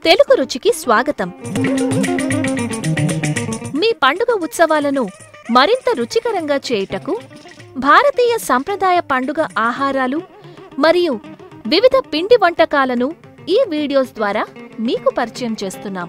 తెలుగు రుచికి స్వాగతం మీ పండుగ ఉత్సవాలను మరింత రుచికరంగా చేయుటకు భారతీయ సంప్రదాయ పండుగ ఆహారాలు మరియు వివిధ పిండి వంటకాలను ఈ వీడియోస్ ద్వారా మీకు పరిచయం చేస్తున్నాం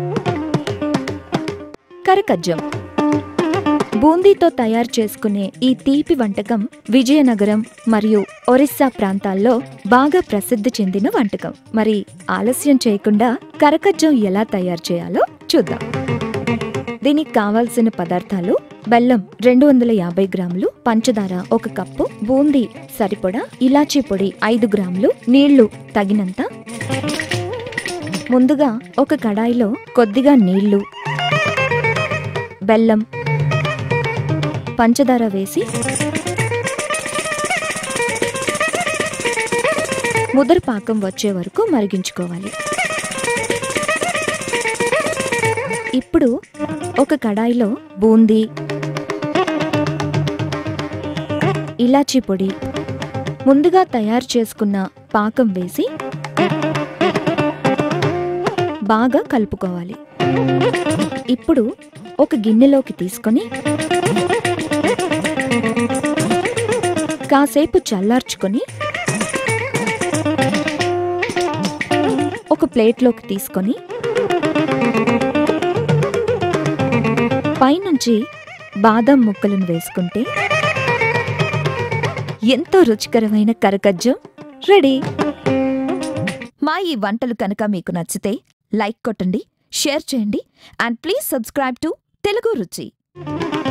కరకజ్జం బూందీతో తయారు చేసుకునే ఈ తీపి వంటకం విజయనగరం మరియు ఒరిస్సా ప్రాంతాల్లో బాగా ప్రసిద్ధి చెందిన వంటకం మరి ఆలస్యం చేయకుండా కరకజ్జం ఎలా తయారు చేయాలో చూద్దాం దీనికి కావాల్సిన పదార్థాలు బెల్లం రెండు వందల యాభై గ్రాములు పంచదార ఒక కప్పు బూందీ సరిపడా ఇలాచీ పొడి ఐదు గ్రాములు నీళ్లు తగినంత ముందుగా ఒక కడాయిలో కొద్దిగా నీళ్లు బెల్లం పంచదార వేసి ముదర పాకం వచ్చే వరకు మరిగించుకోవాలి ఇప్పుడు ఒక కడాయిలో బూందీ ఇలాచీ పొడి ముందుగా తయారు చేసుకున్న పాకం వేసి బాగా కలుపుకోవాలి ఇప్పుడు ఒక గిన్నెలోకి తీసుకొని కాసేపు చల్లార్చుకొని ఒక ప్లేట్లోకి తీసుకొని పైనుంచి బాదం ముక్కలను వేసుకుంటే ఎంతో రుచికరమైన కరకజ్జం రెడీ మా ఈ వంటలు కనుక మీకు నచ్చితే లైక్ కొట్టండి షేర్ చేయండి and please subscribe to Telugu రుచి